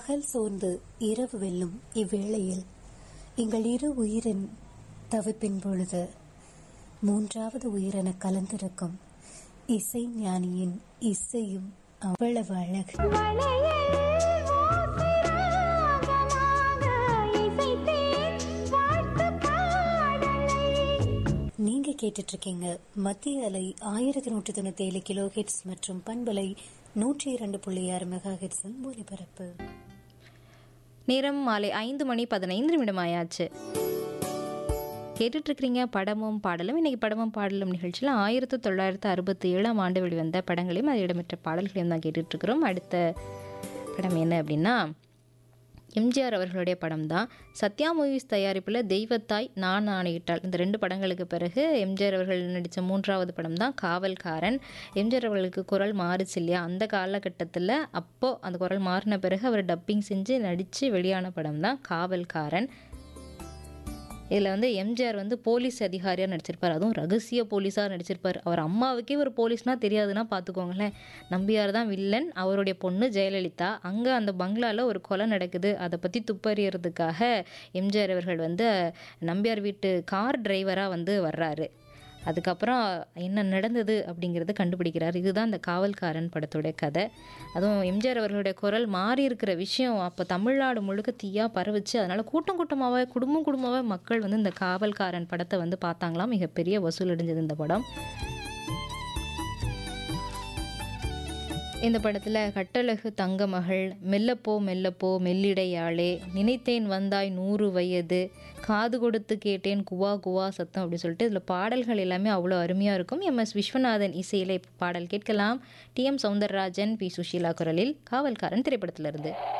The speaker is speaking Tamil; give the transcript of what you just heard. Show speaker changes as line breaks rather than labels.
பகல் சோர்ந்து இரவு வெல்லும் இவ்வேளையில் எங்கள் இரு உயிரின் தவிப்பின் பொழுது மூன்றாவது உயிரென கலந்திருக்கும் இசை ஞானியின் இசையும் அவ்வளவு அழகு நீங்க கேட்டுட்டு இருக்கீங்க மத்திய அலை ஆயிரத்தி நூற்றி தொண்ணூத்தி ஏழு கிலோ ஹெட்ஸ் மற்றும் பண்பலை நூற்றி இரண்டு புள்ளி ஆறு மெகா ஹெட்ஸ் ஒலிபரப்பு
நேரம் மாலை ஐந்து மணி பதினைந்து நிமிடம் ஆயாச்சு கேட்டுட்டு இருக்கிறீங்க படமும் பாடலும் இன்னைக்கு படமும் பாடலும் நிகழ்ச்சியில் ஆயிரத்தி தொள்ளாயிரத்து அறுபத்தி ஏழாம் ஆண்டு வெளிவந்த படங்களையும் அது இடம்பெற்ற பாடல்களையும் தான் கேட்டுட்டு இருக்கிறோம் அடுத்த படம் என்ன அப்படின்னா எம்ஜிஆர் அவர்களுடைய படம் தான் சத்யா மூவிஸ் தயாரிப்பில் தெய்வத்தாய் நான் ஆணையிட்டாள் இந்த ரெண்டு படங்களுக்கு பிறகு எம்ஜிஆர் அவர்கள் நடித்த மூன்றாவது படம் தான் காவல்காரன் எம்ஜிஆர் அவர்களுக்கு குரல் மாறுச்சு இல்லையா அந்த காலகட்டத்தில் அப்போது அந்த குரல் மாறின பிறகு அவர் டப்பிங் செஞ்சு நடித்து வெளியான படம் தான் காவல்காரன் இதில் வந்து எம்ஜிஆர் வந்து போலீஸ் அதிகாரியாக நடிச்சிருப்பார் அதுவும் ரகசிய போலீஸாக நடிச்சிருப்பார் அவர் அம்மாவுக்கே ஒரு போலீஸ்னால் தெரியாதுன்னா பார்த்துக்கோங்களேன் நம்பியார் தான் வில்லன் அவருடைய பொண்ணு ஜெயலலிதா அங்கே அந்த பங்களாவில் ஒரு கொலை நடக்குது அதை பற்றி துப்பறியறதுக்காக எம்ஜிஆர் அவர்கள் வந்து நம்பியார் வீட்டு கார் டிரைவராக வந்து வர்றாரு அதுக்கப்புறம் என்ன நடந்தது அப்படிங்கிறத கண்டுபிடிக்கிறார் இதுதான் இந்த காவல்காரன் படத்துடைய கதை அதுவும் எம்ஜிஆர் அவர்களுடைய குரல் மாறி இருக்கிற விஷயம் அப்போ தமிழ்நாடு முழுக்க தீயா பரவுச்சு அதனால கூட்டம் கூட்டமாகவே குடும்பம் குடும்பமாகவே மக்கள் வந்து இந்த காவல்காரன் படத்தை வந்து பார்த்தாங்களாம் மிகப்பெரிய வசூல் அடைஞ்சது இந்த படம் இந்த படத்தில் கட்டழகு தங்கமகள் மெல்லப்போ மெல்லப்போ மெல்லிடையாளே நினைத்தேன் வந்தாய் நூறு வயது காது கொடுத்து கேட்டேன் குவா குவா சத்தம் அப்படின்னு சொல்லிட்டு இதில் பாடல்கள் எல்லாமே அவ்வளோ அருமையாக இருக்கும் எம் எஸ் விஸ்வநாதன் இசையில இப்போ பாடல் கேட்கலாம் T M Soundararajan P Susheela குரலில் காவல்காரன் திரைப்படத்திலிருந்து